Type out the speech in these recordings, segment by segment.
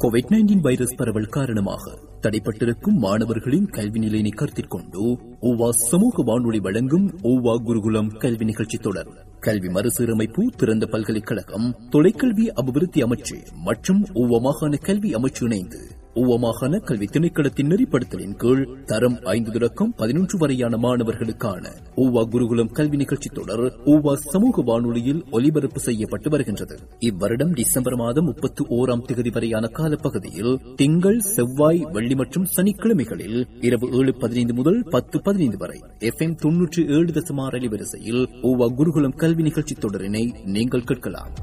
Covid nineteen virus பரவல் காரணமாக தடைப்பட்டிருக்கும் மாணவர்களின் கல்வி நிலையினை கருத்தில் கொண்டு ஓவா சமூக வானொலி வழங்கும் ஓவா குருகுலம் கல்வி நிகழ்ச்சி தொடர் கல்வி மறுசீரமைப்பு திறந்த பல்கலைக்கழகம் தொலைக்கல்வி அபிவிருத்தி அமைச்சு மற்றும் ஓவா மாகாண கல்வி அமைச்சு இணைந்து ஓவா மாகாண கல்வி திணைக்களத்தின் நெறிப்படுத்தலின் கீழ் தரம் ஐந்து தொடக்கம் பதினொன்று வரையான மாணவர்களுக்கான ஓவா குருகுலம் கல்வி நிகழ்ச்சி தொடர் ஓவா சமூக வானொலியில் ஒலிபரப்பு செய்யப்பட்டு வருகின்றது இவ்வருடம் டிசம்பர் மாதம் முப்பத்தி ஓராம் தேதி வரையான காலப்பகுதியில் திங்கள் செவ்வாய் வெள்ளி மற்றும் சனிக்கிழமைகளில் இரவு ஏழு பதினைந்து முதல் பத்து பதினைந்து வரை எஃப் எம் தொன்னூற்றி ஏழு தசமார் அலைவரிசையில் ஓவா குருகுலம் கல்வி நிகழ்ச்சி தொடரினை நீங்கள் கேட்கலாம்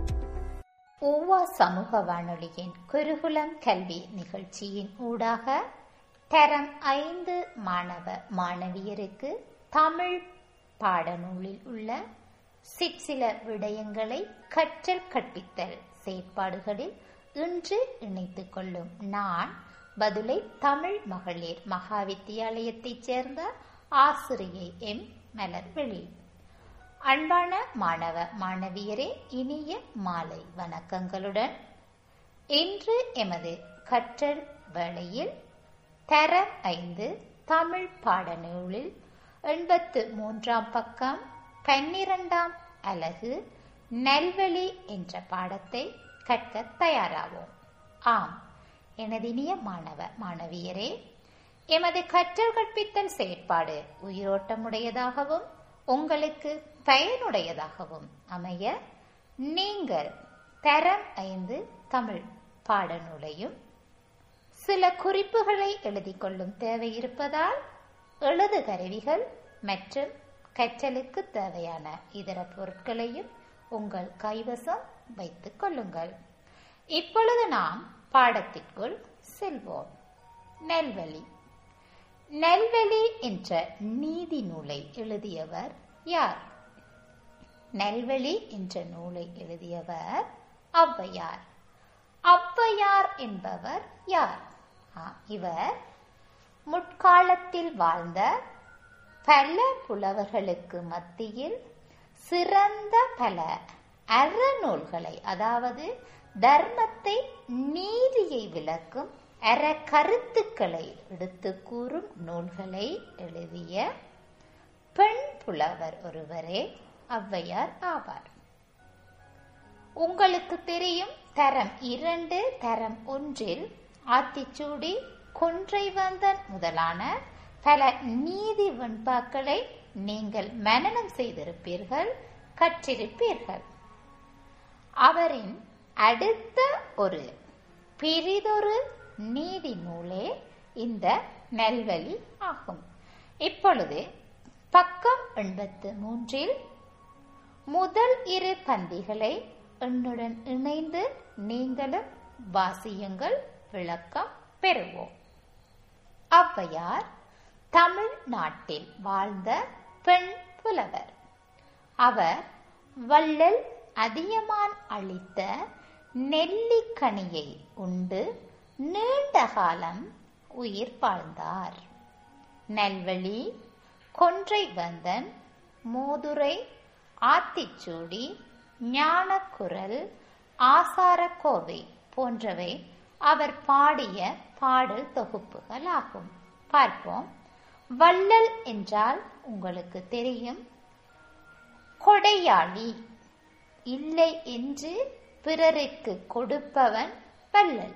ஓவா சமூக வானொலியின் குருகுலம் கல்வி நிகழ்ச்சியின் ஊடாக தரம் ஐந்து மாணவ மாணவியருக்கு தமிழ் பாடநூலில் உள்ள சிற்சில விடயங்களை கற்றல் கற்பித்தல் செயற்பாடுகளில் இன்று இணைத்துக் கொள்ளும் நான் பதுளை தமிழ் மகளிர் மகாவித்தியாலயத்தைச் சேர்ந்த ஆசிரியை எம் மலர்விழி அன்பான மாணவ மாணவியரே இனிய மாலை வணக்கங்களுடன் இன்று எமது கற்றல் வேளையில் தரம் ஐந்து தமிழ் பாடநூலில் எண்பத்து மூன்றாம் பக்கம் பன்னிரண்டாம் அலகு நல்வழி என்ற பாடத்தை கற்க தயாராவோம் ஆம் எனதினிய மாணவ மாணவியரே எமது கற்றல் கற்பித்தல் செயற்பாடு உயிரோட்டமுடையதாகவும் உங்களுக்கு பயனுடையதாகவும் அமைய நீங்கள் தரம் ஐந்து தமிழ் பாடநூலையும் சில குறிப்புகளை எழுதிக் கொள்ளும் தேவை இருப்பதால் எழுது கருவிகள் மற்றும் கற்றலுக்கு தேவையான இதர பொருட்களையும் உங்கள் கைவசம் வைத்துக் கொள்ளுங்கள் இப்பொழுது நாம் பாடத்திற்குள் செல்வோம் நெல்வழி நெல்வழி என்ற நீதி நூலை எழுதியவர் யார் நெல்வழி என்ற நூலை எழுதியவர் ஔவையார் ஔவையார் என்பவர் யார் இவர் முற்காலத்தில் வாழ்ந்த பல புலவர்களுக்கு மத்தியில் சிறந்த பல அறநூல்களை அதாவது தர்மத்தை நீதியை விளக்கும் அற கருத்துக்களை எடுத்து கூறும் நூல்களை எழுதிய பெண் புலவர் ஒருவரே ஔவையார் ஆவார் உங்களுக்கு தெரியும் தரம் இரண்டு தரம் ஒன்றில் ஆத்திச்சூடி கொன்றைவந்தன் முதலான பல நீதி வெண்பாக்களை நீங்கள் மனனம் செய்திருப்பீர்கள் கற்றிருப்பீர்கள் அவரின் அடுத்த ஒரு பிரிதொரு நீதி நூலே இந்த நல்வழி ஆகும் இப்பொழுது பக்கம் எண்பத்து மூன்றில் முதல் இரு பந்திகளை என்னுடன் இணைந்து நீங்களும் வாசியுங்கள் விளக்கம் பெறுவோம் ஔவையார் தமிழ்நாட்டில் வாழ்ந்த பெண் புலவர் அவர் வள்ளல் அதியமான் அளித்த நெல்லிக்கனியை உண்டு நீண்ட காலம் உயிர் வாழ்ந்தார் நல்வழி கொன்றைவந்தன் மோதுரை ஆத்திச்சூடி ஞானக்குரல் ஆசாரக்கோவை போன்றவை அவர் பாடிய பாடல் தொகுப்புகள் ஆகும் பார்ப்போம் வள்ளல் என்றால் உங்களுக்கு தெரியும் கொடையாளி இல்லை என்று பிறருக்கு கொடுப்பவன் வள்ளல்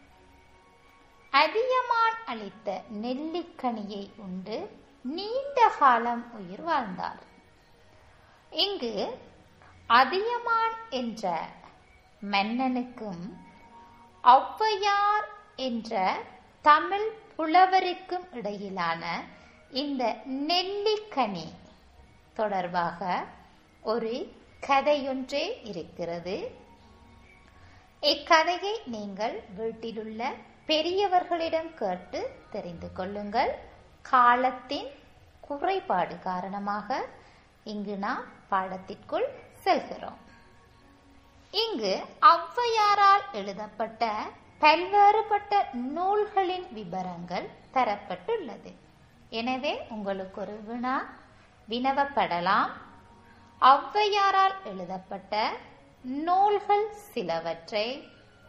அதியமான் அளித்த நெல்லிக்கனியை உண்டு நீண்ட காலம் உயிர் வாழ்ந்தார் இங்கு அதியமான் என்ற மன்னனுக்கும் ஔவையார் என்ற தமிழ் புலவருக்கும் இடையிலான இந்த நெல்லிக்கனி தொடர்பாக ஒரு கதையொன்றே இருக்கிறது இக்கதையை நீங்கள் வீட்டிலுள்ள பெரியவர்களிடம் கேட்டு தெரிந்து கொள்ளுங்கள் காலத்தின் குறைபாடு காரணமாக இங்கு நாம் பாடத்திற்குள் செல்கிறோம் இங்கு ஔவையாரால் எழுதப்பட்ட பல்வேறுபட்ட நூல்களின் விவரங்கள் தரப்பட்டுள்ளது எனவே உங்களுக்கு ஒரு வினா வினவப்படலாம் ஔவையாரால் எழுதப்பட்ட நூல்கள் சிலவற்றை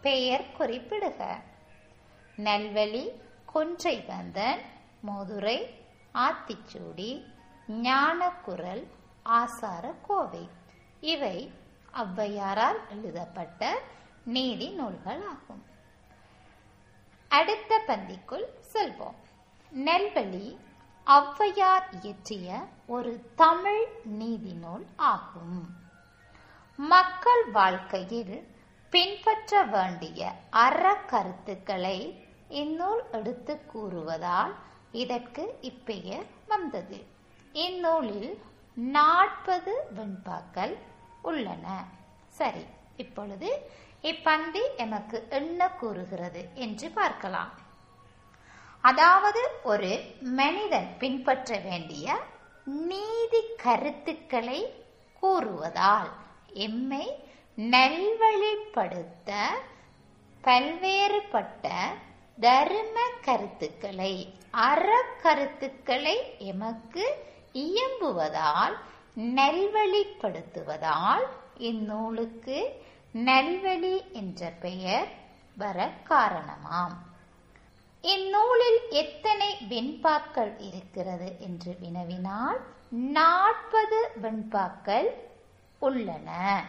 பெயர் குறிப்பிடுக நெல்வெளி கொன்றைவந்தன் மதுரை ஆத்திச்சூடி ஞானக்குரல் ஆசார கோவை இவை ஔவையாரால் எழுதப்பட்ட நீதி நூல்கள் ஆகும் அடுத்த பந்திக்குள் செல்வோம் நெல்வெளி ஔவையார் இயற்றிய ஒரு தமிழ் நீதி நூல் ஆகும் மக்கள் வாழ்க்கையில் பின்பற்ற வேண்டிய அற கருத்துக்களை இந்நூல் எடுத்து கூறுவதால் இதற்கு இப்பெயர் வந்தது இந்நூலில் நாற்பது வெண்பாக்கள் உள்ளன சரி இப்பொழுது இப்பந்தி எமக்கு என்ன கூறுகிறது என்று பார்க்கலாம் அதாவது ஒரு மனிதன் பின்பற்ற வேண்டிய நீதி கருத்துக்களை கூறுவதால் எம்மை நல்வழிப்படுத்த பல்வேறுபட்ட தர்ம கருத்துக்களை அற கருத்துக்களை எமக்கு இயம்புவதால் நல்வழிப்படுத்துவதால் இந்நூலுக்கு நல்வழி என்ற பெயர் வர காரணமாம் இந்நூலில் எத்தனை வெண்பாக்கள் இருக்கிறது என்று வினவினால் நாற்பது வெண்பாக்கள் உள்ளன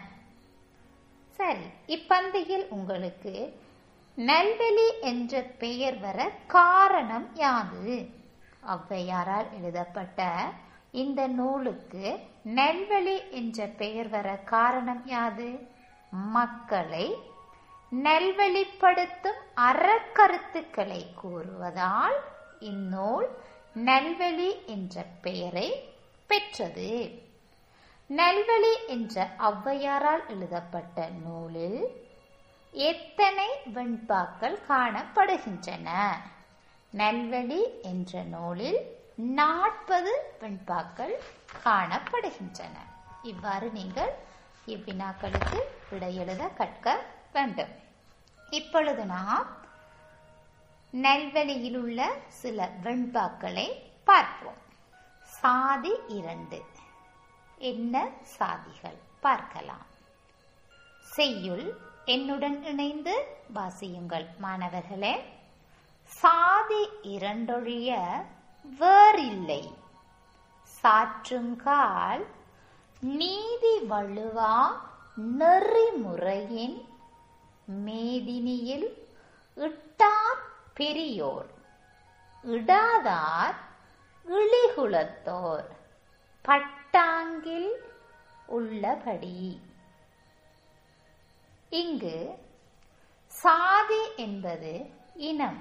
சரி இப்பந்தியில் உங்களுக்கு நல்வெளி என்ற பெயர் வர காரணம் யாது ஔவையாரால் எழுதப்பட்ட இந்த நூலுக்கு நெல்வெளி என்ற பெயர் வர காரணம் யாது மக்களை நல்வழிப்படுத்தும் அறக்கருத்துக்களை கூறுவதால் இந்நூல் நல்வழி என்ற பெயரை பெற்றது நல்வழி என்ற ஔவையாரால் எழுதப்பட்ட நூலில் எத்தனை வெண்பாக்கள் காணப்படுகின்றன நல்வழி என்ற நூலில் நாற்பது வெண்பாக்கள் காணப்படுகின்றன இவ்வாறு நீங்கள் இவ்வினாக்களுக்கு விடையெழுத கற்க வேண்டும் இப்பொழுது நாம் நல்வெளியில் உள்ள சில வெண்பாக்களை பார்ப்போம் சாதி இரண்டு என்ன சாதிகள் பார்க்கலாம் செய்யுள் என்னுடன் இணைந்து வாசியுங்கள் மாணவர்களே சாதி இரண்டொழிய வேறில்லை சாற்றுங்கால் நீதி வழுவா நெறிமுறையின் மேதினியில் இட்டார் பெரியோர் இடாதார் இழிகுலத்தோர் பட்டாங்கில் உள்ளபடி இங்கு சாதி என்பது இனம்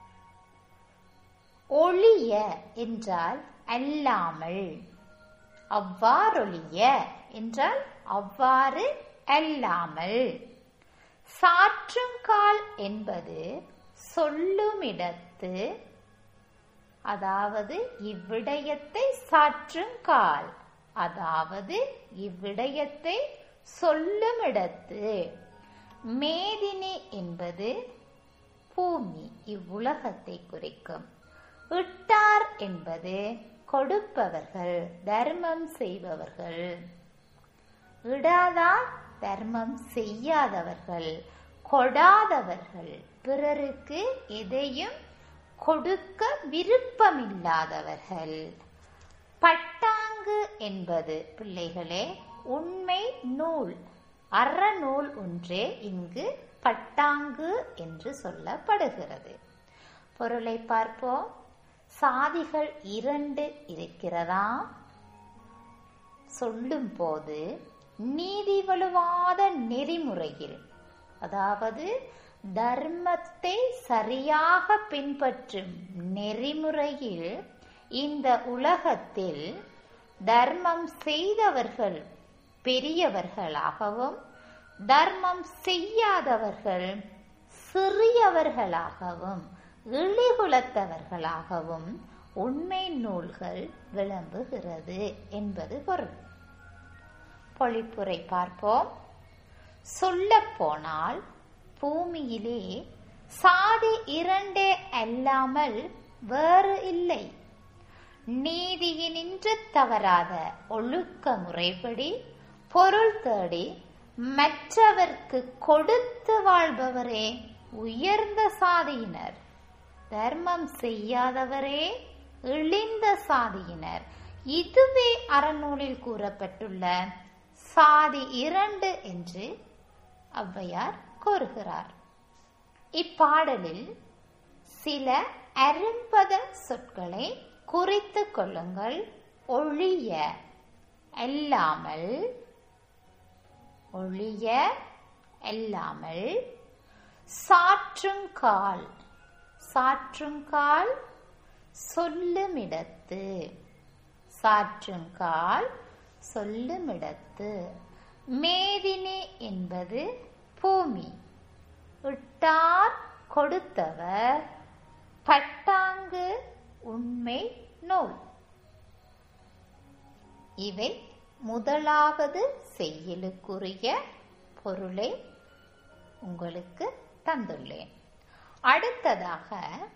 ஒளிய என்றால் அல்லாமல் அவ்வாறொழிய என்றால் அவ்வாறு அல்லாமல் சாற்றுங்கால் என்பது சொல்லுமிடத்து அதாவது இவ்விடயத்தை சாற்றுங்கால் அதாவது இவ்விடயத்தை சொல்லுமிடத்து மேதினி என்பது பூமி இவ்வுலகத்தை குறிக்கும் இட்டார் என்பது கொடுப்பவர்கள் தர்மம் செய்பவர்கள் இடாதார் தர்மம் செய்யாதவர்கள் கொடாதவர்கள் பிறருக்கு எதையும் கொடுக்க விருப்பமில்லாதவர்கள் பட்டாங்கு என்பது பிள்ளைகளே உண்மை நூல் அறநூல் ஒன்றே இங்கு பட்டாங்கு என்று சொல்லப்படுகிறது பொருளை பார்ப்போம் சாதிகள் இரண்டு இருக்கிறதா சொல்லும் போது நீதி வலுவாத நெறிமுறையில் அதாவது தர்மத்தை சரியாக பின்பற்றும் நெறிமுறையில் இந்த உலகத்தில் தர்மம் செய்தவர்கள் பெரியவர்களாகவும் தர்மம் செய்யாதவர்கள் சிறியவர்களாகவும் இழிகுலத்தவர்களாகவும் உண்மை நூல்கள் விளம்புகிறது என்பது பொருள் பொழிப்புரை பார்ப்போம் சொல்ல போனால் பூமியிலே சாதி இரண்டே அல்லாமல் வேறு இல்லை நீதியினின்று தவறாத ஒழுக்க முறைப்படி பொருள் தேடி மற்றவர்க்கு கொடுத்து வாழ்பவரே உயர்ந்த சாதியினர் தர்மம் செய்யாதவரே இழிந்த சாதியினர் இதுவே அறநூலில் கூறப்பட்டுள்ள சாதி இரண்டு என்று ஔவையார் கூறுகிறார் இப்பாடலில் சில அரும்பத சொற்களை குறித்து கொள்ளுங்கள் ஒழிய அல்லாமல் ஒழிய அல்லாமல் சாற்றுங்கால் சாற்றுங்கால் சொல்லுமிடத்து சாற்றுங்கால் சொல்லுமிடத்து மேதினி என்பது பூமி இட்டார் கொடுத்தவர் பட்டாங்கு உண்மை நூல் இவை முதலாவது செய்யலுக்குரிய பொருளை உங்களுக்கு தந்துள்ளேன் அடுத்ததாக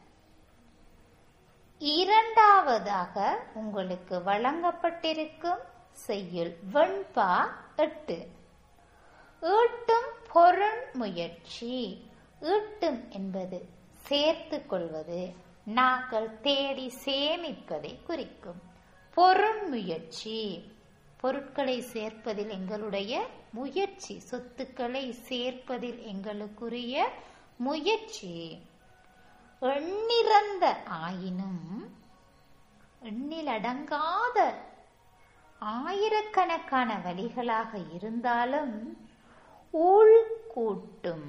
இரண்டாவதாக உங்களுக்கு வழங்கப்பட்டிருக்கும் செய்யுள் வெண்பா எட்டு ஈட்டும் பொருள் முயற்சி ஈட்டும் என்பது சேர்த்து கொள்வது நாங்கள் தேடி சேமிப்பதை குறிக்கும் பொருள் முயற்சி பொருட்களை சேர்ப்பதில் எங்களுடைய முயற்சி சொத்துக்களை சேர்ப்பதில் எங்களுக்குரிய முயற்சி எண்ணிறந்த ஆயினும் எண்ணிலடங்காத ஆயிரக்கணக்கான வழிகளாக இருந்தாலும் ஊழ் கூட்டும்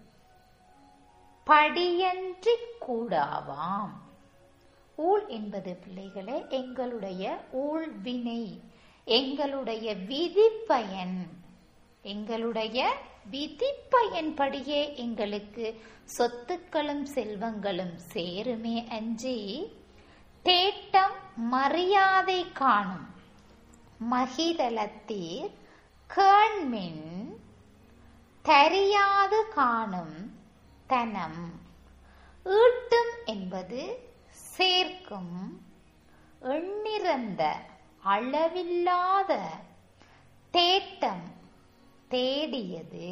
படியன்றி கூடாவாம் ஊழ் என்பது பிள்ளைகளே எங்களுடைய ஊழ் வினை எங்களுடைய விதி பயன் எங்களுடைய விதி பயன்படியே எங்களுக்கு சொத்துக்களும் செல்வங்களும் சேருமே அன்றி தேட்டம் மரியாதை காணும் மகிதலத்தீர் கேண்மின் தெரியாது காணும் தனம் ஈட்டும் என்பது சேர்க்கும் எண்ணிறந்த அளவில்லாத தேட்டம் தேடியது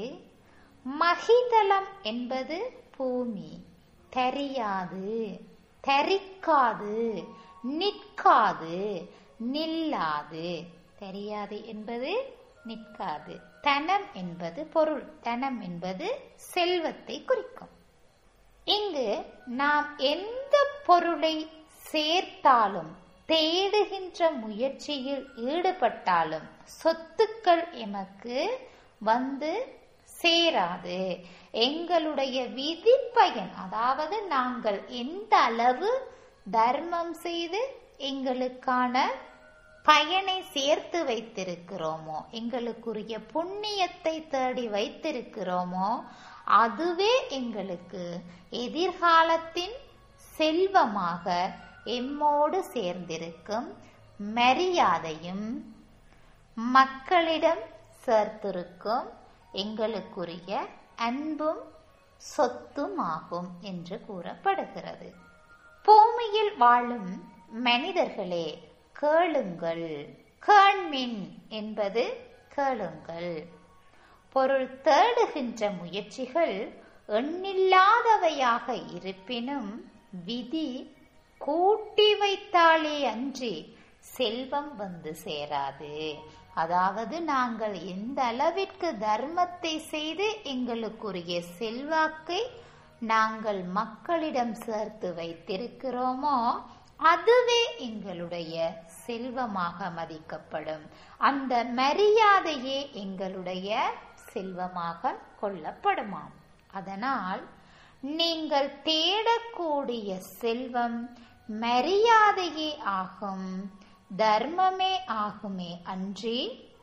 மகிதலம் என்பது பூமி தெரியாது தரிக்காது நிற்காது நில்லாது தெரியாது என்பது நிற்காது தனம் என்பது பொருள் தனம் என்பது செல்வத்தை குறிக்கும் இங்கு நாம் எந்த பொருளை சேர்த்தாலும் தேடுகின்ற முயற்சியில் ஈடுபட்டாலும் சொத்துக்கள் எமக்கு வந்து சேராது எங்களுடைய விதி பயன் அதாவது நாங்கள் எந்த அளவு தர்மம் செய்து எங்களுக்கான பயனை சேர்த்து வைத்திருக்கிறோமோ எங்களுக்குரிய புண்ணியத்தை தேடி வைத்திருக்கிறோமோ அதுவே எங்களுக்கு எதிர்காலத்தின் செல்வமாக எம்மோடு சேர்ந்திருக்கும் மரியாதையும் மக்களிடம் சேர்த்திருக்கும் எங்களுக்குரிய அன்பும் சொத்துமாகும் என்று கூறப்படுகிறது பூமியில் வாழும் மனிதர்களே கேளுங்கள் கேண்மின் என்பது கேளுங்கள் பொருள் தேடுகின்ற முயற்சிகள் எண்ணில்லாதவையாக இருப்பினும் விதி கூட்டி வைத்தாலே அன்றி செல்வம் வந்து சேராது அதாவது நாங்கள் எந்த அளவிற்கு தர்மத்தை செய்து எங்களுக்குரிய செல்வாக்கை நாங்கள் மக்களிடம் சேர்த்து வைத்திருக்கிறோமோ அதுவே எங்களுடைய செல்வமாக மதிக்கப்படும் அந்த மரியாதையே எங்களுடைய செல்வமாக கொள்ளப்படுமாம் அதனால் நீங்கள் தேடக்கூடிய செல்வம் மரியாதையே ஆகும் தர்மமே ஆகுமே அன்றி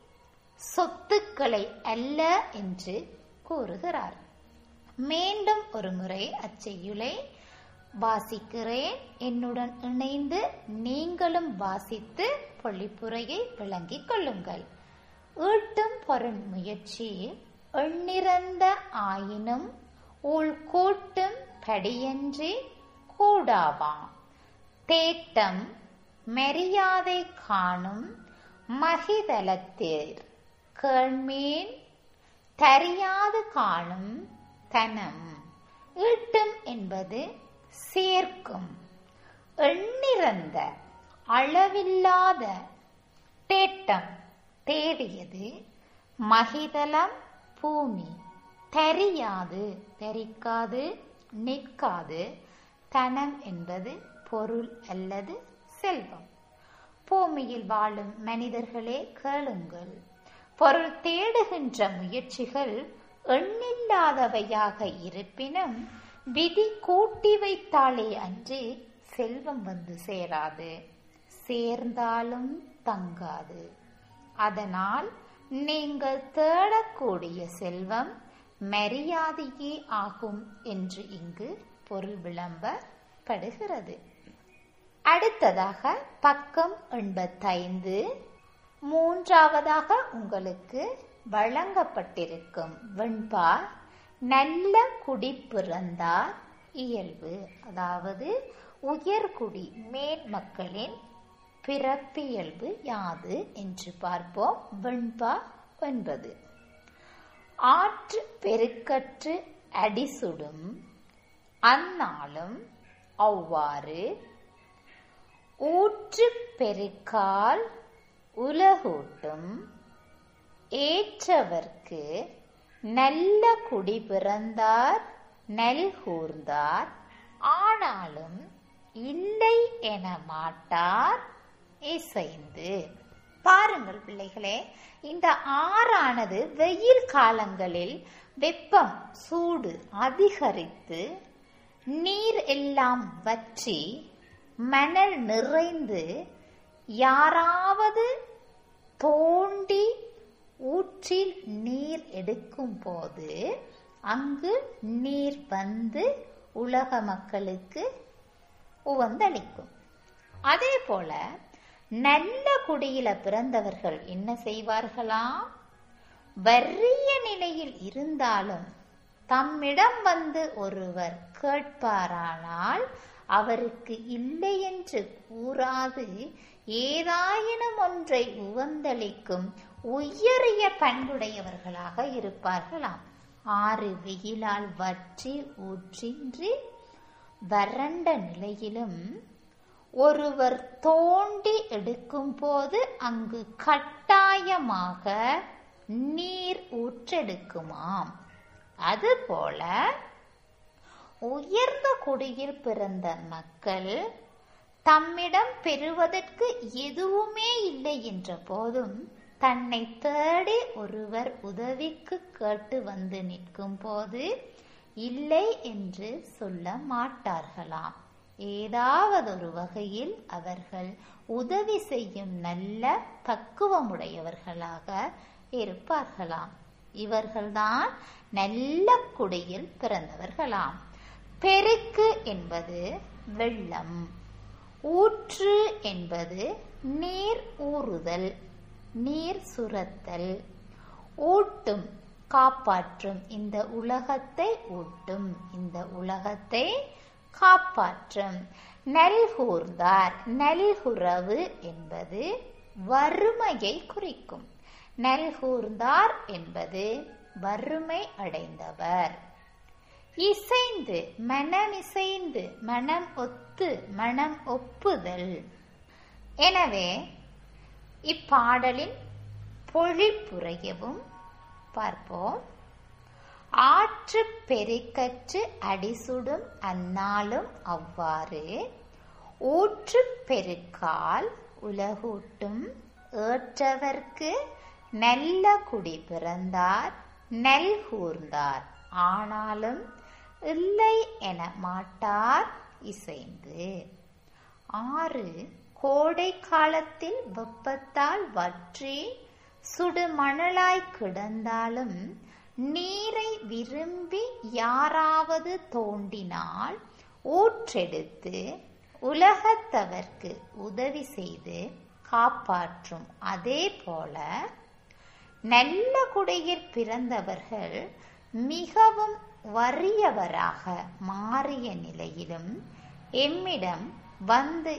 சொத்துக்களை அல்ல என்று கூறுகிறார் மீண்டும் ஒரு முறை அச்செய்யுளை வாசிக்கிறேன் என்னுடன் இணைந்து நீங்களும் வாசித்து பொழிப்புரையை விளங்கிக் கொள்ளுங்கள் ஈட்டும் பொருள் முயற்சி எண்ணிறந்த ஆயினும் உள் கூட்டும் படியன்றி கூடாவாம் தேட்டம் மரியாதை காணும் மகிதலத்தீர் கேள்மீன் தெரியாது காணும் தனம் ஈட்டும் என்பது சேர்க்கும் எண்ணிறந்த அளவில்லாத தேட்டம் தேடியது மகிதலம் பூமி தெரியாது தெரிக்காது நிற்காது தனம் என்பது பொருள் அல்லது செல்வம் பூமியில் வாழும் மனிதர்களே கேளுங்கள் பொருள் தேடுகின்ற முயற்சிகள் எண்ணில்லாதவையாக இருப்பினும் விதி கூட்டி வைத்தாலே அன்றி செல்வம் வந்து சேராது சேர்ந்தாலும் தங்காது அதனால் நீங்கள் தேடக்கூடிய செல்வம் மரியாதையே ஆகும் என்று இங்கு பொருள் விளம்பப்படுகிறது அடுத்ததாக பக்கம் எண்பத்தைந்து மூன்றாவதாக உங்களுக்கு வழங்கப்பட்டிருக்கும் வெண்பா நல்ல குடி பிறந்தார் இயல்பு அதாவது உயர்குடி மேல் மக்களின் பிறப்பியல்பு யாது என்று பார்ப்போம் வெண்பா ஒன்பது ஆற்று பெருக்கற்று அடிசுடும் அந்நாளும் அவ்வாறு ஊற்று பெருக்கால் உலகூட்டும் ஏற்றவர்க்கு நல்ல குடி பிறந்தார் நல்கூர்ந்தார் ஆனாலும் இல்லை என மாட்டார் இசைந்து பாருங்கள் பிள்ளைகளே இந்த ஆறானது வெயில் காலங்களில் வெப்பம் சூடு அதிகரித்து நீர் எல்லாம் வற்றி மணல் நிறைந்து யாராவது தோண்டி ஊற்றில் நீர் எடுக்கும் போது அங்கு நீர் வந்து உலக மக்களுக்கு உவந்தளிக்கும் அதே போல நல்ல குடியில பிறந்தவர்கள் என்ன செய்வார்களாம் வறிய நிலையில் இருந்தாலும் தம்மிடம் வந்து ஒருவர் கேட்பாரானால் அவருக்கு இல்லை என்று கூறாது ஏதாயினும் ஒன்றை உவந்தளிக்கும் உயரிய பண்புடையவர்களாக இருப்பார்களாம் ஆறு வெயிலால் வற்றி ஊற்றின்றி வறண்ட நிலையிலும் ஒருவர் தோண்டி எடுக்கும் போது அங்கு கட்டாயமாக நீர் ஊற்றெடுக்குமாம் அதுபோல உயர்ந்த குடியில் பிறந்த மக்கள் தம்மிடம் பெறுவதற்கு எதுவுமே இல்லை என்ற போதும் தன்னை தேடி ஒருவர் உதவிக்கு கேட்டு வந்து நிற்கும் போது இல்லை என்று சொல்ல மாட்டார்களாம் ஏதாவது ஒரு வகையில் அவர்கள் உதவி செய்யும் நல்ல பக்குவமுடையவர்களாக இருப்பார்களாம் இவர்கள்தான் நல்ல குடியில் பிறந்தவர்களாம் பெருக்கு என்பது வெள்ளம் ஊற்று என்பது நீர் ஊறுதல் நீர் சுரத்தல் ஊட்டும் காப்பாற்றும் இந்த உலகத்தை ஊட்டும் இந்த உலகத்தை காப்பாற்றும் நல்கூர்ந்தார் நல்குறவு என்பது வறுமையை குறிக்கும் நல்கூர்ந்தார் என்பது வறுமை அடைந்தவர் இசைந்து மனம் இசைந்து மனம் ஒத்து மனம் ஒப்புதல் எனவே இப்பாடலின் பொழிப்புரையவும் பார்ப்போம் ஆற்று பெருக்கற்று அடிசுடும் அந்நாளும் அவ்வாறு ஊற்று பெருக்கால் உலகூட்டும் ஏற்றவர்க்கு நல்ல குடி பிறந்தார் நல்கூர்ந்தார் ஆனாலும் இல்லை என மாட்டார் இசைந்து ஆறு கோடை காலத்தில் வெப்பத்தால் வற்றி சுடுமணலாய் கிடந்தாலும் நீரை விரும்பி யாராவது தோண்டினால் ஊற்றெடுத்து உலகத்தவர்க்கு உதவி செய்து காப்பாற்றும் அதே போல நல்ல குடையில் பிறந்தவர்கள் மிகவும் வறியவராக மாறிய நிலையிலும் எம்மிடம் வந்து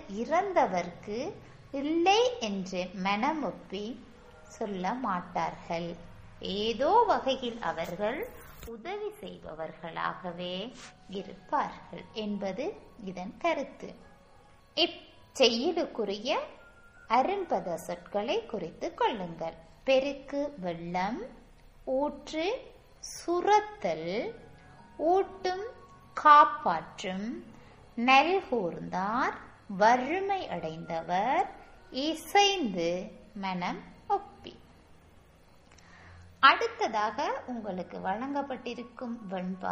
இறந்தவர்க்கு இல்லை என்று மனமொப்பி சொல்ல மாட்டார்கள் ஏதோ வகையில் அவர்கள் உதவி செய்பவர்களாகவே இருப்பார்கள் என்பது இதன் கருத்து இச்செய்யுளுக்குரிய அரும்பத சொற்களை குறித்துக் கொள்ளுங்கள் பெருக்கு வெள்ளம் ஊற்று சுரத்தல் ஊட்டும் காப்பாற்றும் நல்கூர்ந்தார் வறுமை அடைந்தவர் இசைந்து மனம் ஒப்பி அடுத்ததாக உங்களுக்கு வழங்கப்பட்டிருக்கும் வெண்பா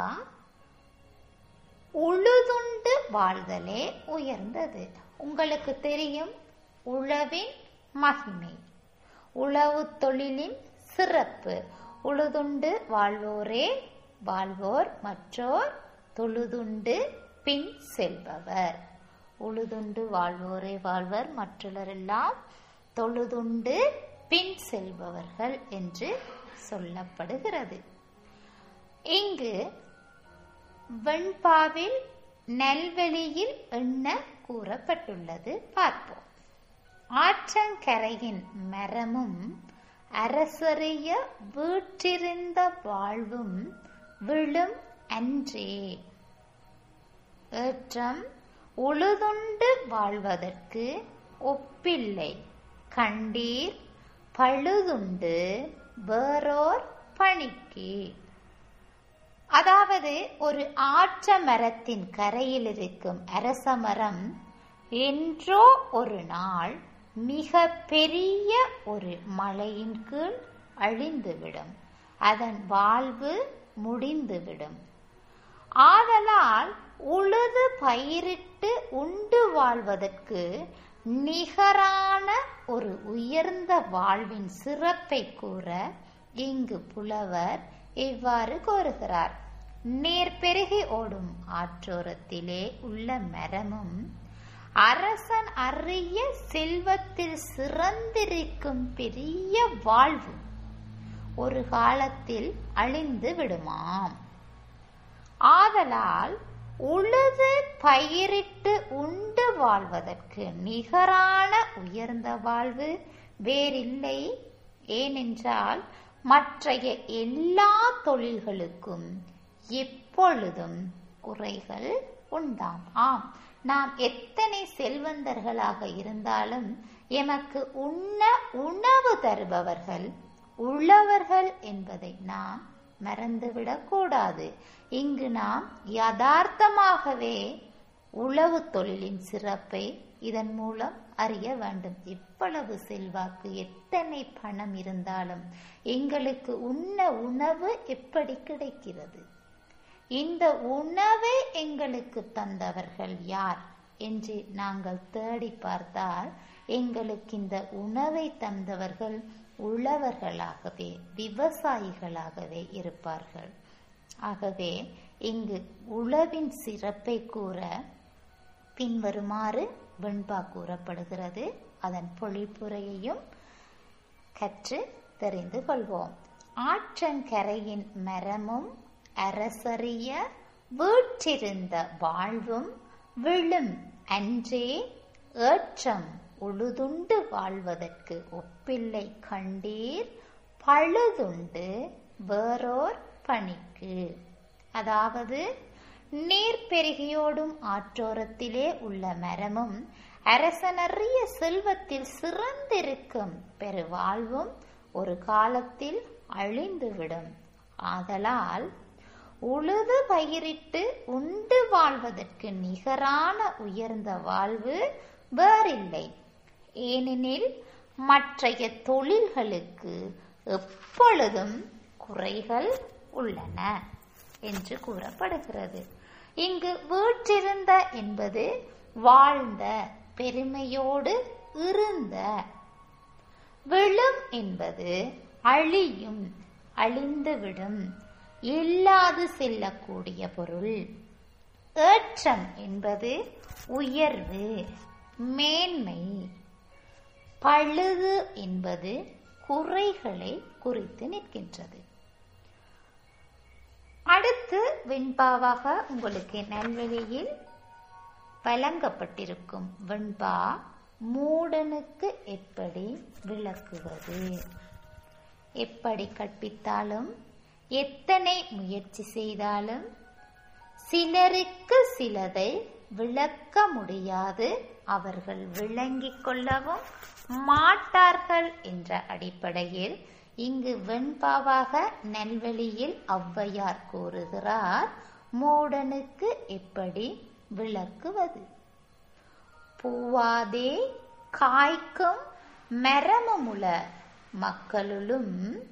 உழுதுண்டு வாழ்தலே உயர்ந்தது உங்களுக்கு தெரியும் உழவின் மகிமை உழவு தொழிலின் சிறப்பு உழுதுண்டு வாழ்வோரே வாழ்வோர் மற்றோர் தொழுதுண்டு பின் செல்பவர் உழுதுண்டு வாழ்வோரே வாழ்வர் மற்றவரெல்லாம் தொழுதுண்டு பின் செல்பவர்கள் என்று சொல்லப்படுகிறது இங்கு வெண்பாவில் நெல்வெளியில் என்ன கூறப்பட்டுள்ளது பார்ப்போம் ஆற்றங்கரையின் மரமும் அரசறிய வீற்றிருந்த வாழ்வும் விழும் அன்றே ஏற்றம் உழுதுண்டு வாழ்வதற்கு ஒப்பில்லை கண்டீர் பழுதுண்டு வேறோர் பணிக்கு அதாவது ஒரு ஆற்ற மரத்தின் கரையில் இருக்கும் அரச மரம் என்றோ ஒரு நாள் மிக பெரிய ஒரு மழையின் கீழ் அழிந்துவிடும் அதன் வாழ்வு முடிந்துவிடும் ஆதலால் உழுது பயிரிட்டு உண்டு வாழ்வதற்கு நிகரான ஒரு உயர்ந்த வாழ்வின் சிறப்பை கூற இங்கு புலவர் இவ்வாறு கோருகிறார் நீர் பெருகி ஓடும் ஆற்றோரத்திலே உள்ள மரமும் அரசன் அறிய செல்வத்தில் சிறந்திருக்கும் பெரிய வாழ்வு ஒரு காலத்தில் அழிந்து விடுமாம் ஆதலால் உழுது பயிரிட்டு உண்டு வாழ்வதற்கு நிகரான உயர்ந்த வாழ்வு வேறில்லை ஏனென்றால் மற்றைய எல்லா தொழில்களுக்கும் எப்பொழுதும் குறைகள் உண்டாம் ஆம் நாம் எத்தனை செல்வந்தர்களாக இருந்தாலும் எமக்கு உண்ண உணவு தருபவர்கள் உள்ளவர்கள் என்பதை நாம் மறந்துவிடக் கூடாது இங்கு நாம் யதார்த்தமாகவே உழவு தொழிலின் சிறப்பை இதன் மூலம் அறிய வேண்டும் எவ்வளவு செல்வாக்கு எத்தனை பணம் இருந்தாலும் எங்களுக்கு உண்ண உணவு எப்படி கிடைக்கிறது இந்த உணவை எங்களுக்கு தந்தவர்கள் யார் என்று நாங்கள் தேடி பார்த்தால் எங்களுக்கு இந்த உணவை தந்தவர்கள் உழவர்களாகவே விவசாயிகளாகவே இருப்பார்கள் ஆகவே இங்கு உழவின் சிறப்பை கூற பின்வருமாறு வெண்பா கூறப்படுகிறது அதன் பொழிப்புரையையும் கற்று தெரிந்து கொள்வோம் ஆற்றங்கரையின் மரமும் அரசறிய வீற்றிருந்த வாழ்வும் விழும் அன்றே ஏற்றம் உழுதுண்டு வாழ்வதற்கு ஒப்பில்லை கண்டீர் பழுதுண்டு வேறோர் பணிக்கு அதாவது நீர் பெருகியோடும் ஆற்றோரத்திலே உள்ள மரமும் அரசனறிய செல்வத்தில் சிறந்திருக்கும் பெருவாழ்வும் ஒரு காலத்தில் அழிந்துவிடும் ஆதலால் உழுது பயிரிட்டு உண்டு வாழ்வதற்கு நிகரான உயர்ந்த வாழ்வு வேறில்லை ஏனெனில் மற்றைய தொழில்களுக்கு எப்பொழுதும் குறைகள் உள்ளன என்று கூறப்படுகிறது இங்கு வீற்றிருந்த என்பது வாழ்ந்த பெருமையோடு இருந்த விழும் என்பது அழியும் அழிந்துவிடும் இல்லாது செல்லக்கூடிய பொருள் ஏற்றம் என்பது உயர்வு மேன்மை பழுது என்பது குறைகளை குறித்து நிற்கின்றது அடுத்து வெண்பாவாக உங்களுக்கு நல்வழியில் வழங்கப்பட்டிருக்கும் வெண்பா மூடனுக்கு எப்படி விளக்குவது எப்படி கற்பித்தாலும் எத்தனை முயற்சி செய்தாலும் சிலருக்கு சிலதை விளக்க முடியாது அவர்கள் விளங்கிக் கொள்ளவும் மாட்டார்கள் என்ற அடிப்படையில் இங்கு வெண்பாவாக நெல்வெளியில் ஔவையார் கூறுகிறார் மூடனுக்கு எப்படி விளக்குவது பூவாதே காய்க்கும் மரமுமுல மக்களுளும்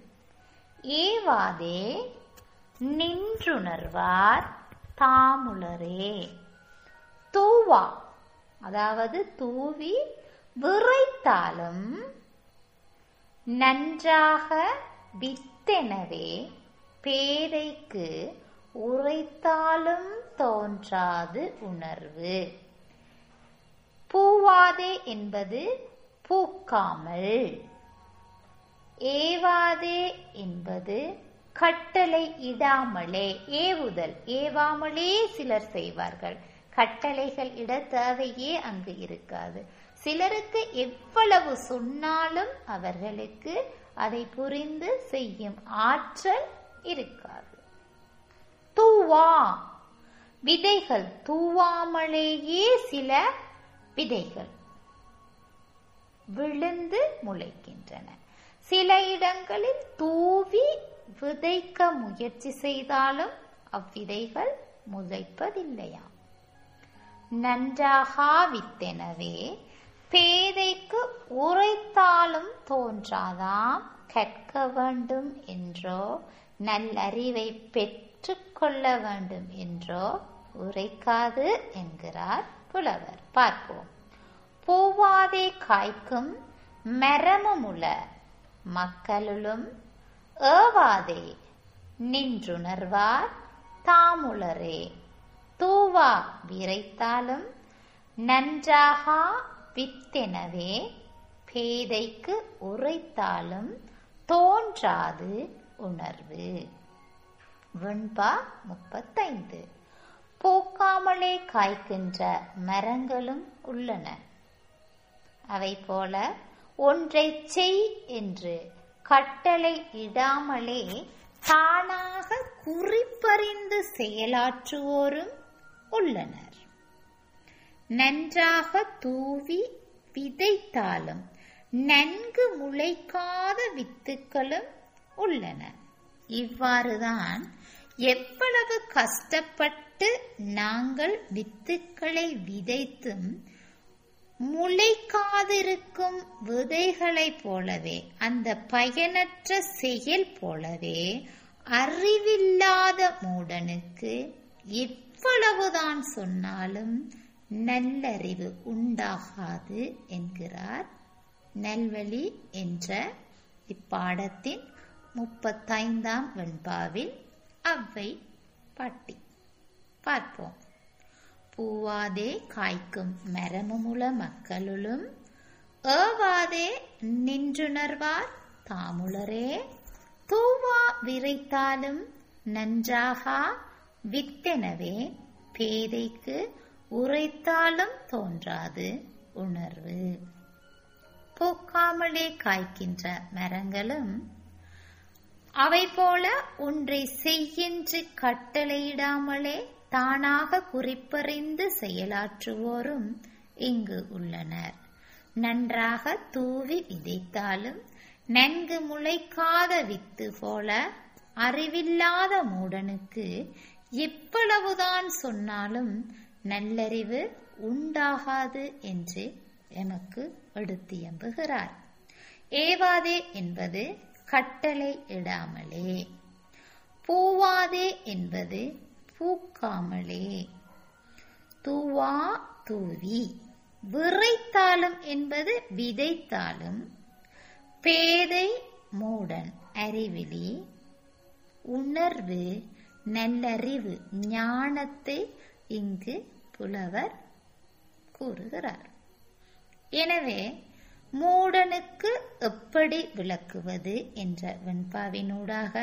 ஏவாதே நின்றுணர்வார் தாமுலரே தூவா அதாவது தூவி விரைத்தாலும் நன்றாக வித்தெனவே பேதைக்கு உரைத்தாலும் தோன்றாது உணர்வு பூவாதே என்பது பூக்காமல் ஏவாதே என்பது கட்டளை இடாமலே ஏவுதல் ஏவாமலே சிலர் செய்வார்கள் கட்டளைகள் இட தேவையே அங்கு இருக்காது சிலருக்கு எவ்வளவு சொன்னாலும் அவர்களுக்கு அதை புரிந்து செய்யும் ஆற்றல் இருக்காது தூவா விதைகள் தூவாமலேயே சில விதைகள் விழுந்து முளைக்கின்றன சில இடங்களில் தூவி விதைக்க முயற்சி செய்தாலும் அவ்விதைகள் முளைப்பதில்லையாம் நன்றாகாவித்தெனவே பேதைக்கு உரைத்தாலும் தோன்றாதாம் கற்க வேண்டும் என்றோ நல்லறிவை பெற்றுக்கொள்ள வேண்டும் என்றோ உரைக்காது என்கிறார் புலவர் பார்ப்போம் பூவாதே காய்க்கும் மரமுமுல மக்களுளும் ஏவாதே நின்றுணர்வார் தாமுலரே தூவா விரைத்தாலும் நன்றாகா வித்தெனவே பேதைக்கு உரைத்தாலும் தோன்றாது உணர்வு வெண்பா முப்பத்தைந்து பூக்காமலே காய்க்கின்ற மரங்களும் உள்ளன அவை போல ஒன்றை செய் என்று கட்டளை இடாமலே தானாக குறிப்பறிந்து செயலாற்றுவோரும் உள்ளனர் நன்றாக தூவி விதைத்தாலும் நன்கு முளைக்காத வித்துக்களும் உள்ளன இவ்வாறுதான் எவ்வளவு கஷ்டப்பட்டு நாங்கள் வித்துக்களை விதைத்தும் முளைக்காதிருக்கும் விதைகளைப் போலவே அந்த பயனற்ற செயல் போலவே அறிவில்லாத மூடனுக்கு எவ்வளவுதான் சொன்னாலும் நல்லறிவு உண்டாகாது என்கிறார் நல்வழி என்ற இப்பாடத்தின் முப்பத்தைந்தாம் வெண்பாவில் அவ்வை பாட்டி பார்ப்போம் பூவாதே காய்க்கும் மரமுமுல மக்களுளும் ஏவாதே நின்றுணர்வார் தாமுலரே தூவா விரைத்தாலும் நன்றாகா வித்தெனவே பேதைக்கு உரைத்தாலும் தோன்றாது உணர்வு பூக்காமலே காய்க்கின்ற மரங்களும் அவை போல ஒன்றை செய்யென்று கட்டளையிடாமலே தானாக குறிப்பறிந்து செயலாற்றுவோரும் இங்கு உள்ளனர் நன்றாக தூவி விதைத்தாலும் நன்கு முளைக்காத வித்து போல அறிவில்லாத மூடனுக்கு எவ்வளவுதான் சொன்னாலும் நல்லறிவு உண்டாகாது என்று எமக்கு எடுத்து எம்புகிறார் ஏவாதே என்பது கட்டளை இடாமலே பூவாதே என்பது பூக்காமலே தூவா தூவி விரைத்தாலும் என்பது விதைத்தாலும் பேதை மூடன் அறிவிலி உணர்வு நல்லறிவு ஞானத்தை இங்கு புலவர் கூறுகிறார் எனவே மூடனுக்கு எப்படி விளக்குவது என்ற வெண்பாவினூடாக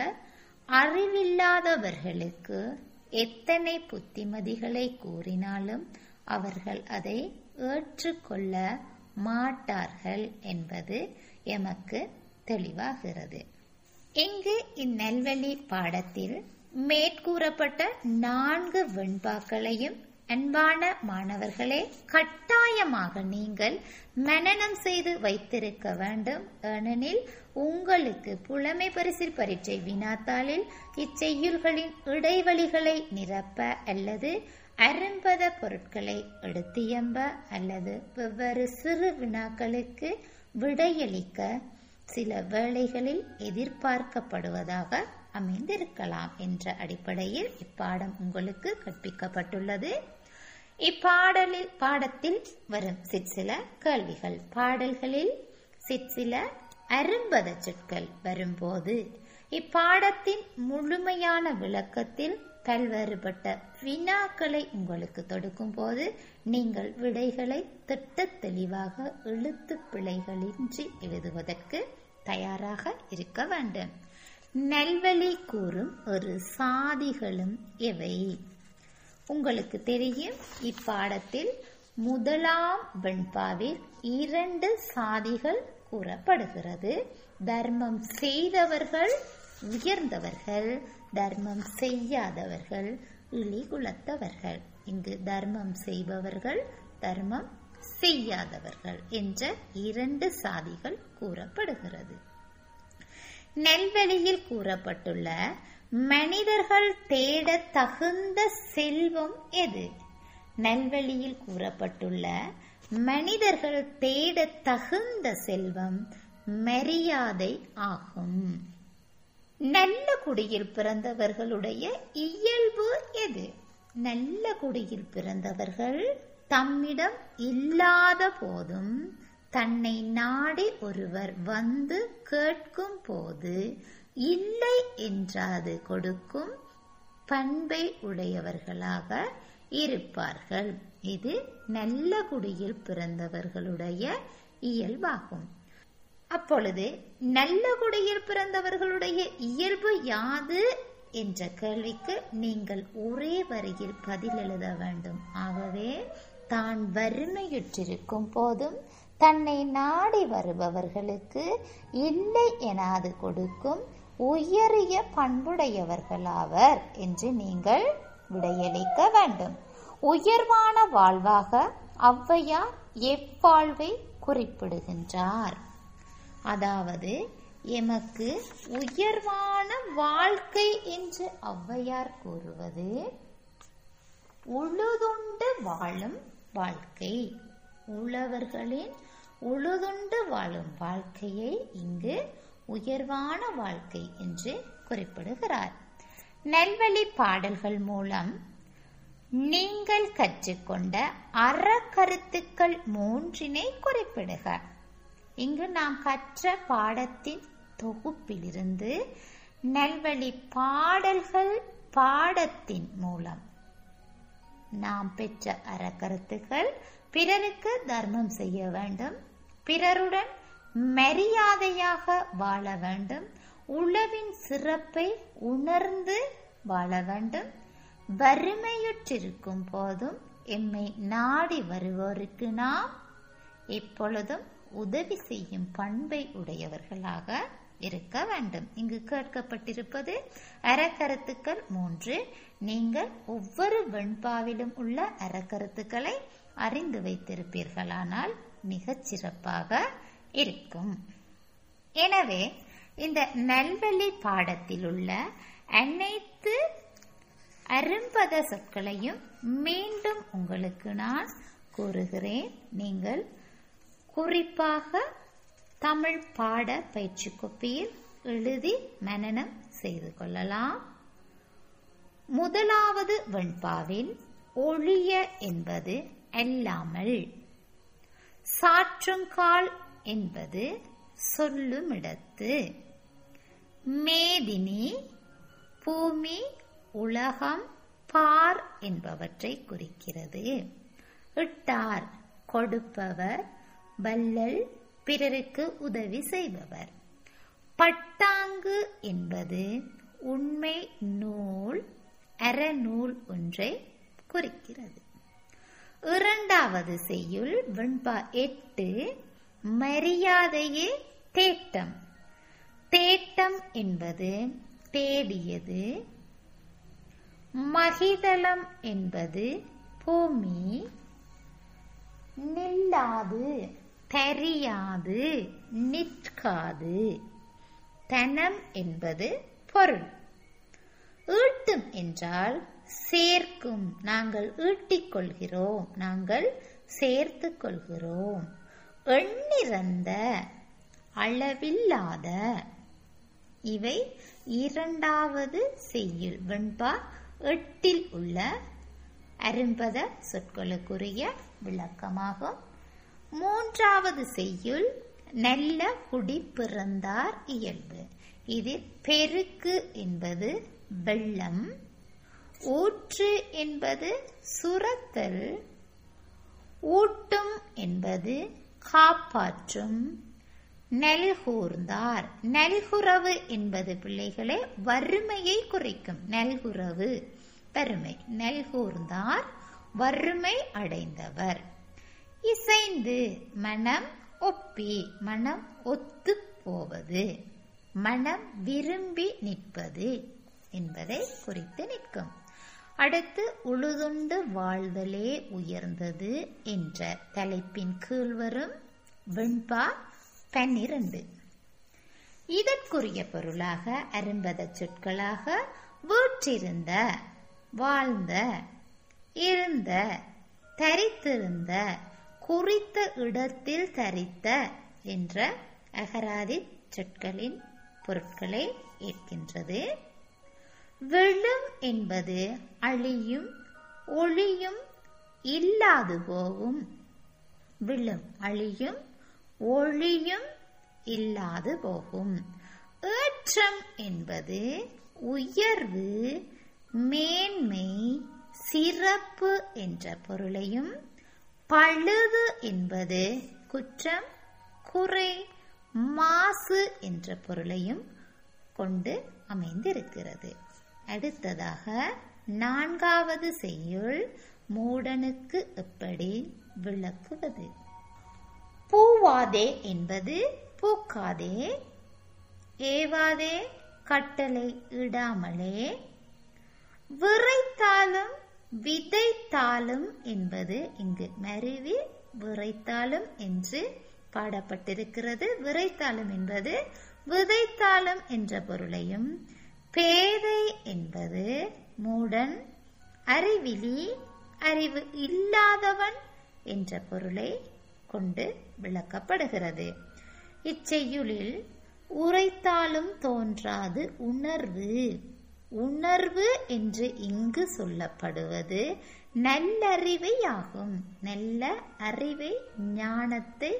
அறிவில்லாதவர்களுக்கு எத்தனை புத்திமதிகளை கூறினாலும் அவர்கள் அதை ஏற்றுக்கொள்ள மாட்டார்கள் என்பது எமக்கு தெளிவாகிறது இங்கு இந்நெல்வெளி பாடத்தில் மேற்கூறப்பட்ட நான்கு வெண்பாக்களையும் அன்பான மாணவர்களே கட்டாயமாக நீங்கள் மனனம் செய்து வைத்திருக்க வேண்டும் ஏனெனில் உங்களுக்கு புலமை பரிசில் பரீட்சை வினாத்தாளில் இச்செய்யுள்களின் இடைவெளிகளை நிரப்ப அல்லது அரும்பத பொருட்களை எடுத்தியம்ப அல்லது வெவ்வேறு சிறு வினாக்களுக்கு விடையளிக்க சில வேளைகளில் எதிர்பார்க்கப்படுவதாக அமைந்திருக்கலாம் என்ற அடிப்படையில் இப்பாடம் உங்களுக்கு கற்பிக்கப்பட்டுள்ளது இப்பாடலில் பாடத்தில் வரும் சிற்சில கேள்விகள் பாடல்களில் சிற்சில அரும்பத சொற்கள் வரும்போது இப்பாடத்தின் முழுமையான விளக்கத்தில் பல்வேறுபட்ட வினாக்களை உங்களுக்கு தொடுக்கும் போது நீங்கள் விடைகளை திட்ட தெளிவாக எழுத்து பிழைகளின்றி எழுதுவதற்கு தயாராக இருக்க வேண்டும் நல்வழி கூறும் ஒரு சாதிகளும் எவை உங்களுக்கு தெரியும் இப்பாடத்தில் முதலாம் வெண்பாவில் இரண்டு சாதிகள் கூறப்படுகிறது தர்மம் செய்தவர்கள் உயர்ந்தவர்கள் தர்மம் செய்யாதவர்கள் இழிகுலத்தவர்கள் இங்கு தர்மம் செய்பவர்கள் தர்மம் செய்யாதவர்கள் என்ற இரண்டு சாதிகள் கூறப்படுகிறது நெல்வெளியில் கூறப்பட்டுள்ள மனிதர்கள் தேட தகுந்த செல்வம் எது நல்வழியில் கூறப்பட்டுள்ள மனிதர்கள் தேட தகுந்த செல்வம் மரியாதை ஆகும் நல்ல குடியில் பிறந்தவர்களுடைய இயல்பு எது நல்ல குடியில் பிறந்தவர்கள் தம்மிடம் இல்லாத போதும் தன்னை நாடி ஒருவர் வந்து கேட்கும் போது இல்லை என்றாது கொடுக்கும் பண்பை உடையவர்களாக இருப்பார்கள் இது நல்ல குடியில் பிறந்தவர்களுடைய இயல்பாகும் அப்பொழுது நல்ல குடியில் பிறந்தவர்களுடைய இயல்பு யாது என்ற கேள்விக்கு நீங்கள் ஒரே வரியில் பதில் எழுத வேண்டும் ஆகவே தான் வறுமையுற்றிருக்கும் போதும் தன்னை நாடி வருபவர்களுக்கு இல்லை எனாது கொடுக்கும் உயரிய பண்புடையவர்களாவர் என்று நீங்கள் விடையளிக்க வேண்டும் உயர்வான வாழ்வாக ஔவையார் எவ்வாழ்வை குறிப்பிடுகின்றார் அதாவது எமக்கு உயர்வான வாழ்க்கை என்று ஔவையார் கூறுவது உழுதுண்டு வாழும் வாழ்க்கை உழவர்களின் உழுதுண்டு வாழும் வாழ்க்கையை இங்கு உயர்வான வாழ்க்கை என்று குறிப்பிடுகிறார் நல்வழி பாடல்கள் மூலம் நீங்கள் கற்றுக்கொண்ட அறக்கருத்துக்கள் மூன்றினை குறிப்பிடுக இங்கு நாம் கற்ற பாடத்தின் தொகுப்பிலிருந்து நல்வழி பாடல்கள் பாடத்தின் மூலம் நாம் பெற்ற அறக்கருத்துக்கள் பிறருக்கு தர்மம் செய்ய வேண்டும் பிறருடன் மரியாதையாக வாழ வேண்டும் உழவின் சிறப்பை உணர்ந்து வாழ வேண்டும் வறுமையுற்றிருக்கும் போதும் எம்மை நாடி வருவோருக்கு நாம் எப்பொழுதும் உதவி செய்யும் பண்பை உடையவர்களாக இருக்க வேண்டும் இங்கு கேட்கப்பட்டிருப்பது அறக்கருத்துக்கள் மூன்று நீங்கள் ஒவ்வொரு வெண்பாவிலும் உள்ள அறக்கருத்துக்களை அறிந்து வைத்திருப்பீர்களானால் மிகச் சிறப்பாக இருக்கும் எனவே இந்த நல்வழி பாடத்தில் உள்ள அனைத்து அரும்பத சொற்களையும் மீண்டும் உங்களுக்கு நான் கூறுகிறேன் நீங்கள் குறிப்பாக தமிழ் பாட பயிற்சி கோப்பியில் எழுதி மனனம் செய்து கொள்ளலாம் முதலாவது வெண்பாவில் ஒழிய என்பது அல்லாமல் சாற்றுங்கால் என்பது சொல்லுமிடத்து மேதினி பூமி உலகம் பார் என்பவற்றை குறிக்கிறது இட்டார் கொடுப்பவர் வல்லல் பிறருக்கு உதவி செய்பவர் பட்டாங்கு என்பது உண்மை நூல் அறநூல் ஒன்றை குறிக்கிறது இரண்டாவது செய்யுள் வெண்பா எட்டு மரியாதையே தேட்டம் தேட்டம் என்பது தேடியது மகிதளம் என்பது பூமி நில்லாது தெரியாது நிற்காது தனம் என்பது பொருள் ஈட்டும் என்றால் சேர்க்கும் நாங்கள் ஈட்டிக் கொள்கிறோம் நாங்கள் சேர்த்து கொள்கிறோம் எண்ணிறந்த அளவில்லாத இவை இரண்டாவது செய்யுள் வெண்பா எட்டில் உள்ள அரும்பத சொற்களுக்குரிய விளக்கமாகும் மூன்றாவது செய்யுள் நல்ல குடி பிறந்தார் இயல்பு இதில் பெருக்கு என்பது வெள்ளம் ஊற்று என்பது சுரத்தல் ஊட்டும் என்பது காப்பாற்றும் நல்கூர்ந்தார் நல்குறவு என்பது பிள்ளைகளே வறுமையை குறிக்கும் நல்குறவு வறுமை நல்கூர்ந்தார் வறுமை அடைந்தவர் இசைந்து மனம் ஒப்பி மனம் ஒத்து போவது மனம் விரும்பி நிற்பது என்பதை குறித்து நிற்கும் அடுத்து உழுதுண்டு வாழ்தலே உயர்ந்தது என்ற தலைப்பின் கீழ் வரும் வெண்பா பன்னிரண்டு இதற்குரிய பொருளாக அரும்பத சொற்களாக வீற்றிருந்த வாழ்ந்த இருந்த தரித்திருந்த குறித்த இடத்தில் தரித்த என்ற அகராதி சொற்களின் பொருட்களை ஏற்கின்றது விழும் என்பது அழியும் ஒளியும் இல்லாது போகும் விழும் அழியும் ஒளியும் இல்லாது போகும் ஏற்றம் என்பது உயர்வு மேன்மை சிறப்பு என்ற பொருளையும் பழுது என்பது குற்றம் குறை மாசு என்ற பொருளையும் கொண்டு அமைந்திருக்கிறது அடுத்ததாக நான்காவது செய்யுள் மூடனுக்கு எப்படி விளக்குவது பூவாதே என்பது பூக்காதே ஏவாதே கட்டளை இடாமலே விரைத்தாலும் விதைத்தாலும் என்பது இங்கு மருவி விரைத்தாலும் என்று பாடப்பட்டிருக்கிறது விரைத்தாலும் என்பது விதைத்தாலும் என்ற பொருளையும் பேதை என்பது மூடன் அறிவிலி அறிவு இல்லாதவன் என்ற பொருளை கொண்டு விளக்கப்படுகிறது இச்செய்யுளில் உரைத்தாலும் தோன்றாது உணர்வு உணர்வு என்று இங்கு சொல்லப்படுவது நல்லறிவையாகும் நல்ல அறிவை ஞானத்தை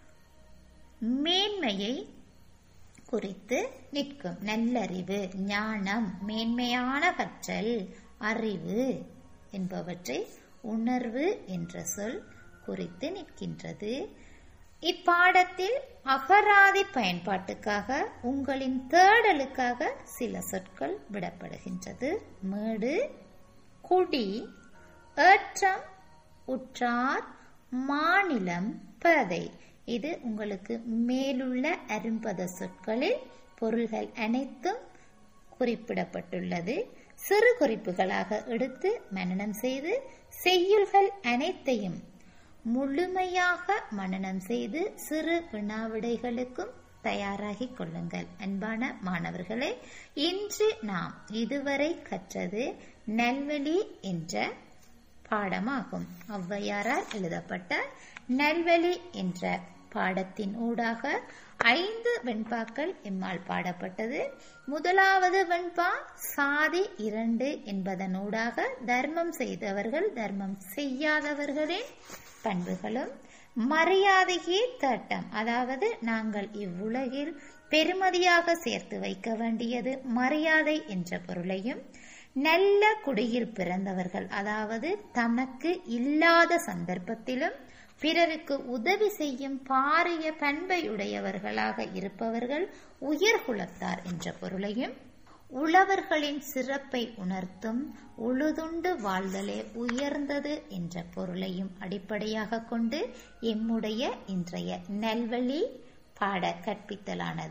மேன்மையை குறித்து நிற்கும் நல்லறிவு ஞானம் மேன்மையான கற்றல் அறிவு என்பவற்றை உணர்வு என்ற சொல் குறித்து நிற்கின்றது இப்பாடத்தில் அகராதி பயன்பாட்டுக்காக உங்களின் தேடலுக்காக சில சொற்கள் விடப்படுகின்றது மேடு குடி ஏற்றம் உற்றார் மாநிலம் பதை இது உங்களுக்கு மேலுள்ள அரும்பத சொற்களில் பொருள்கள் அனைத்தும் குறிப்பிடப்பட்டுள்ளது சிறு குறிப்புகளாக எடுத்து மனனம் செய்து செய்யுள்கள் அனைத்தையும் முழுமையாக மனனம் செய்து சிறு வினாவிடைகளுக்கும் தயாராகிக் கொள்ளுங்கள் அன்பான மாணவர்களே இன்று நாம் இதுவரை கற்றது நல்வழி என்ற பாடமாகும் ஔவையாரால் எழுதப்பட்ட நல்வழி என்ற பாடத்தின் ஊடாக ஐந்து வெண்பாக்கள் எம்மால் பாடப்பட்டது முதலாவது வெண்பா சாதி இரண்டு என்பதனூடாக தர்மம் செய்தவர்கள் தர்மம் செய்யாதவர்களின் பண்புகளும் மரியாதையே தட்டம் அதாவது நாங்கள் இவ்வுலகில் பெருமதியாக சேர்த்து வைக்க வேண்டியது மரியாதை என்ற பொருளையும் நல்ல குடியில் பிறந்தவர்கள் அதாவது தமக்கு இல்லாத சந்தர்ப்பத்திலும் பிறருக்கு உதவி செய்யும் பாரிய பண்பையுடையவர்களாக இருப்பவர்கள் உயர் குலத்தார் என்ற பொருளையும் உழவர்களின் சிறப்பை உணர்த்தும் உழுதுண்டு வாழ்தலே உயர்ந்தது என்ற பொருளையும் அடிப்படையாக கொண்டு எம்முடைய இன்றைய நல்வழி பாட கற்பித்தலானது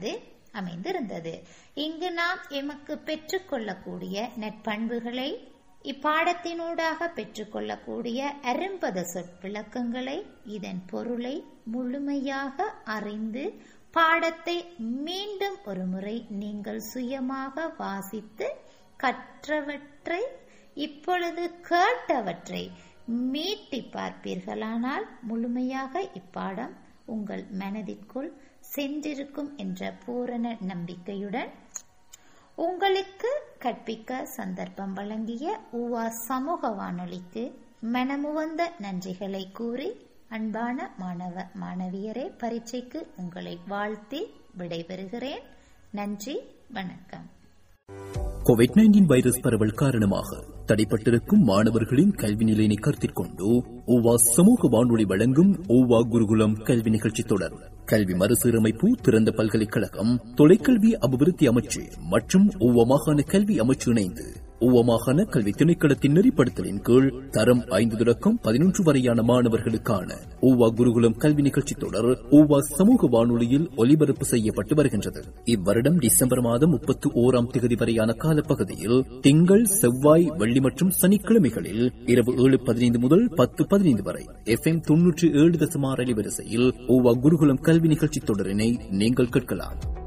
அமைந்திருந்தது இங்கு நாம் எமக்கு பெற்றுக்கொள்ளக்கூடிய நற்பண்புகளை இப்பாடத்தினூடாக பெற்றுக்கொள்ளக்கூடிய அரும்பத சொற்விளக்கங்களை இதன் பொருளை முழுமையாக அறிந்து பாடத்தை மீண்டும் ஒருமுறை நீங்கள் சுயமாக வாசித்து கற்றவற்றை இப்பொழுது கேட்டவற்றை மீட்டி பார்ப்பீர்களானால் முழுமையாக இப்பாடம் உங்கள் மனதிற்குள் சென்றிருக்கும் என்ற பூரண நம்பிக்கையுடன் உங்களுக்கு கற்பிக்க சந்தர்ப்பம் வழங்கிய உவா சமூக வானொலிக்கு மனமுவந்த நன்றிகளை கூறி அன்பான மாணவ மாணவியரே பரீட்சைக்கு உங்களை வாழ்த்தி விடைபெறுகிறேன் நன்றி வணக்கம் கோவிட் நைன்டீன் வைரஸ் பரவல் காரணமாக தடைப்பட்டிருக்கும் மாணவர்களின் கல்வி நிலையினை கருத்தில் கொண்டு ஓவா சமூக வானொலி வழங்கும் ஓவா குருகுலம் கல்வி நிகழ்ச்சி தொடர் கல்வி மறுசீரமைப்பு திறந்த பல்கலைக்கழகம் தொலைக்கல்வி அபிவிருத்தி அமைச்சு மற்றும் ஓவா மாகாண கல்வி அமைச்சு இணைந்து ஓவா மாகாண கல்வி திணைக்களத்தின் நெறிப்படுத்தலின் கீழ் தரம் ஐந்து தொடக்கம் பதினொன்று வரையான மாணவர்களுக்கான ஓவா குருகுலம் கல்வி நிகழ்ச்சி தொடர் ஓவா சமூக வானொலியில் ஒலிபரப்பு செய்யப்பட்டு வருகின்றது இவ்வருடம் டிசம்பர் மாதம் முப்பத்தி ஓராம் தேதி வரையான காலப்பகுதியில் திங்கள் செவ்வாய் வெள்ளி மற்றும் சனிக்கிழமைகளில் இரவு ஏழு பதினைந்து முதல் பத்து பதினைந்து வரை எஃப் எம் தொன்னூற்றி ஏழு தசமார் அலைவரிசையில் ஓவா குருகுலம் கல்வி நிகழ்ச்சி தொடரினை நீங்கள் கேட்கலாம்